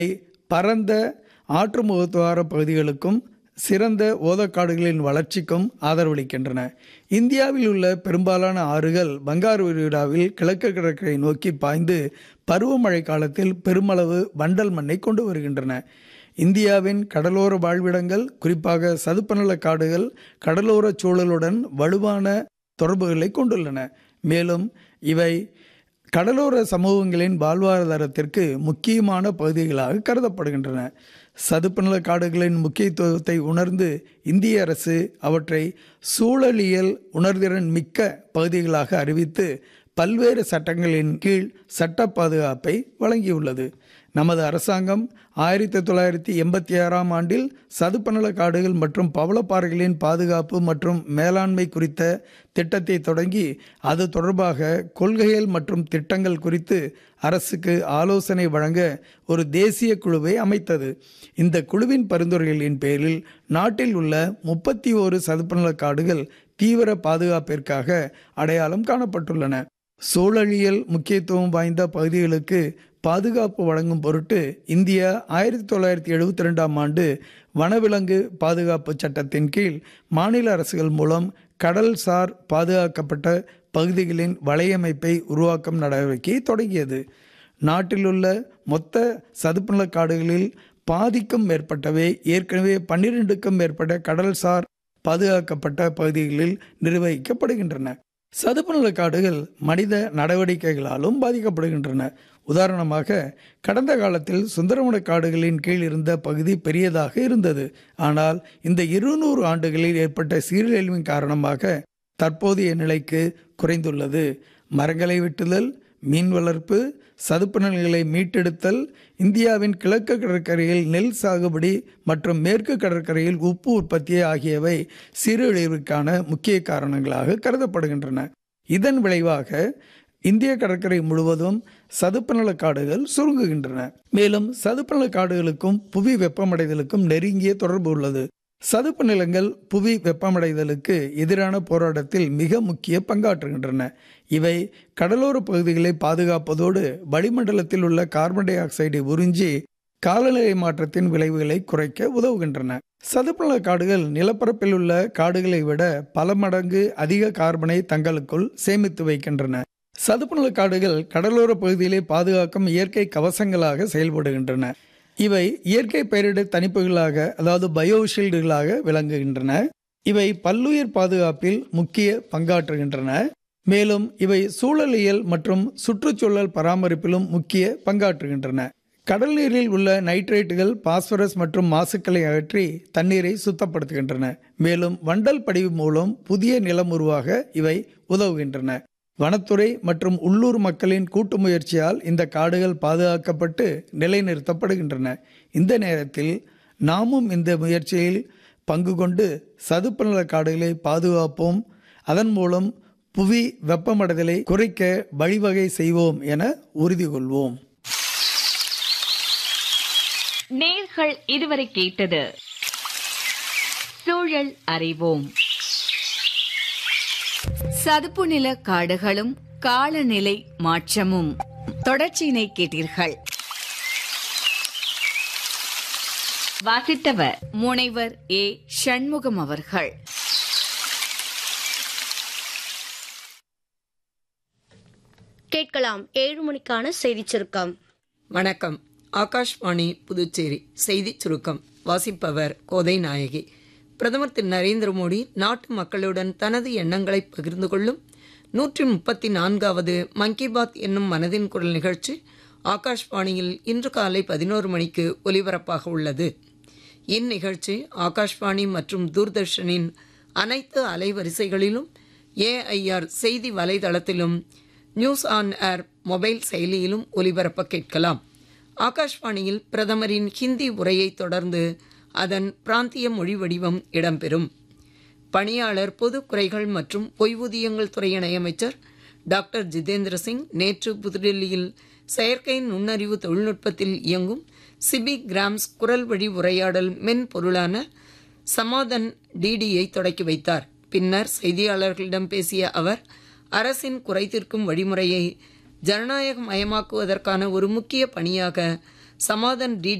பரந்த ஆற்று முகத்துவார பகுதிகளுக்கும் சிறந்த ஓதக்காடுகளின் வளர்ச்சிக்கும் ஆதரவளிக்கின்றன இந்தியாவில் உள்ள பெரும்பாலான ஆறுகள் பங்காரு விரிகுடாவில் கிழக்கு கடற்கரை நோக்கி பாய்ந்து பருவமழை காலத்தில் பெருமளவு வண்டல் மண்ணை கொண்டு வருகின்றன இந்தியாவின் கடலோர வாழ்விடங்கள் குறிப்பாக சதுப்புநில காடுகள் கடலோர சூழலுடன் வலுவான தொடர்புகளை கொண்டுள்ளன மேலும் இவை கடலோர சமூகங்களின் வாழ்வாதாரத்திற்கு முக்கியமான பகுதிகளாக கருதப்படுகின்றன சதுப்புநில காடுகளின் முக்கியத்துவத்தை உணர்ந்து இந்திய அரசு அவற்றை சூழலியல் உணர்திறன் மிக்க பகுதிகளாக அறிவித்து பல்வேறு சட்டங்களின் கீழ் சட்ட பாதுகாப்பை வழங்கியுள்ளது நமது அரசாங்கம் ஆயிரத்தி தொள்ளாயிரத்தி எண்பத்தி ஆறாம் ஆண்டில் சதுப்புநில காடுகள் மற்றும் பவளப்பாறைகளின் பாதுகாப்பு மற்றும் மேலாண்மை குறித்த திட்டத்தை தொடங்கி அது தொடர்பாக கொள்கைகள் மற்றும் திட்டங்கள் குறித்து அரசுக்கு ஆலோசனை வழங்க ஒரு தேசிய குழுவை அமைத்தது இந்த குழுவின் பரிந்துரைகளின் பேரில் நாட்டில் உள்ள முப்பத்தி ஓரு சதுப்புநில காடுகள் தீவிர பாதுகாப்பிற்காக அடையாளம் காணப்பட்டுள்ளன சூழலியல் முக்கியத்துவம் வாய்ந்த பகுதிகளுக்கு பாதுகாப்பு வழங்கும் பொருட்டு இந்தியா ஆயிரத்தி தொள்ளாயிரத்தி எழுபத்தி ரெண்டாம் ஆண்டு வனவிலங்கு பாதுகாப்பு சட்டத்தின் கீழ் மாநில அரசுகள் மூலம் கடல்சார் பாதுகாக்கப்பட்ட பகுதிகளின் வலையமைப்பை உருவாக்கும் நடவடிக்கை தொடங்கியது நாட்டிலுள்ள மொத்த சதுப்புநில காடுகளில் பாதிக்கும் மேற்பட்டவை ஏற்கனவே பன்னிரெண்டுக்கும் மேற்பட்ட கடல்சார் பாதுகாக்கப்பட்ட பகுதிகளில் நிர்வகிக்கப்படுகின்றன சதுப்புநில காடுகள் மனித நடவடிக்கைகளாலும் பாதிக்கப்படுகின்றன உதாரணமாக கடந்த காலத்தில் சுந்தரவன காடுகளின் கீழ் இருந்த பகுதி பெரியதாக இருந்தது ஆனால் இந்த இருநூறு ஆண்டுகளில் ஏற்பட்ட சீரழிவின் காரணமாக தற்போதைய நிலைக்கு குறைந்துள்ளது மரங்களை வெட்டுதல் மீன் வளர்ப்பு சதுப்பு நிலங்களை மீட்டெடுத்தல் இந்தியாவின் கிழக்கு கடற்கரையில் நெல் சாகுபடி மற்றும் மேற்கு கடற்கரையில் உப்பு உற்பத்தி ஆகியவை சீரழிவிற்கான முக்கிய காரணங்களாக கருதப்படுகின்றன இதன் விளைவாக இந்திய கடற்கரை முழுவதும் சதுப்பு நில காடுகள் சுருங்குகின்றன மேலும் சதுப்பு நில காடுகளுக்கும் புவி வெப்பமடைதலுக்கும் நெருங்கிய தொடர்பு உள்ளது சதுப்பு நிலங்கள் புவி வெப்பமடைதலுக்கு எதிரான போராட்டத்தில் மிக முக்கிய பங்காற்றுகின்றன இவை கடலோர பகுதிகளை பாதுகாப்பதோடு வளிமண்டலத்தில் உள்ள கார்பன் டை ஆக்சைடை உறிஞ்சி காலநிலை மாற்றத்தின் விளைவுகளை குறைக்க உதவுகின்றன சதுப்புநில காடுகள் நிலப்பரப்பில் உள்ள காடுகளை விட பல மடங்கு அதிக கார்பனை தங்களுக்குள் சேமித்து வைக்கின்றன சதுப்புநில காடுகள் கடலோர பகுதிகளை பாதுகாக்கும் இயற்கை கவசங்களாக செயல்படுகின்றன இவை இயற்கை பெயரிடர் தணிப்புகளாக அதாவது பயோஷீல்டுகளாக விளங்குகின்றன இவை பல்லுயிர் பாதுகாப்பில் முக்கிய பங்காற்றுகின்றன மேலும் இவை சூழலியல் மற்றும் சுற்றுச்சூழல் பராமரிப்பிலும் முக்கிய பங்காற்றுகின்றன கடல் நீரில் உள்ள நைட்ரேட்டுகள் பாஸ்பரஸ் மற்றும் மாசுக்களை அகற்றி தண்ணீரை சுத்தப்படுத்துகின்றன மேலும் வண்டல் படிவு மூலம் புதிய நிலம் உருவாக இவை உதவுகின்றன வனத்துறை மற்றும் உள்ளூர் மக்களின் கூட்டு முயற்சியால் இந்த காடுகள் பாதுகாக்கப்பட்டு நிலைநிறுத்தப்படுகின்றன இந்த நேரத்தில் நாமும் இந்த முயற்சியில் பங்கு கொண்டு சதுப்பு நில காடுகளை பாதுகாப்போம் அதன் மூலம் புவி வெப்பமடைதலை குறைக்க வழிவகை செய்வோம் என உறுதி கொள்வோம் நேர்கள் இதுவரை கேட்டது சூழல் அறிவோம் சதுப்பு நில காடுகளும் காலநிலை மாற்றமும் தொடர்ச்சியினை கேட்டீர்கள் வாசித்தவர் முனைவர் ஏ சண்முகம் அவர்கள் கேட்கலாம் ஏழு மணிக்கான செய்திச் சுருக்கம் வணக்கம் ஆகாஷ்வாணி புதுச்சேரி செய்திச் சுருக்கம் வாசிப்பவர் கோதை நாயகி பிரதமர் திரு நரேந்திர மோடி நாட்டு மக்களுடன் தனது எண்ணங்களை பகிர்ந்து கொள்ளும் நூற்றி முப்பத்தி நான்காவது மன் கி பாத் என்னும் மனதின் குரல் நிகழ்ச்சி ஆகாஷ்வாணியில் இன்று காலை பதினோரு மணிக்கு ஒலிபரப்பாக உள்ளது இந்நிகழ்ச்சி ஆகாஷ்வாணி மற்றும் தூர்தர்ஷனின் அனைத்து அலைவரிசைகளிலும் ஏஐஆர் செய்தி வலைதளத்திலும் நியூஸ் ஆன் ஏர் மொபைல் செயலியிலும் ஒலிபரப்ப கேட்கலாம் ஆகாஷ்வாணியில் பிரதமரின் ஹிந்தி உரையை தொடர்ந்து அதன் பிராந்திய மொழி வடிவம் இடம்பெறும் பணியாளர் பொது குறைகள் மற்றும் ஓய்வூதியங்கள் துறை இணையமைச்சர் டாக்டர் ஜிதேந்திர சிங் நேற்று புதுடெல்லியில் செயற்கை நுண்ணறிவு தொழில்நுட்பத்தில் இயங்கும் சிபி கிராம்ஸ் குரல் வழி உரையாடல் மென்பொருளான சமாதன் டிடியை தொடக்கி வைத்தார் பின்னர் செய்தியாளர்களிடம் பேசிய அவர் அரசின் குறை தீர்க்கும் வழிமுறையை ஜனநாயக மயமாக்குவதற்கான ஒரு முக்கிய பணியாக சமாதன் டி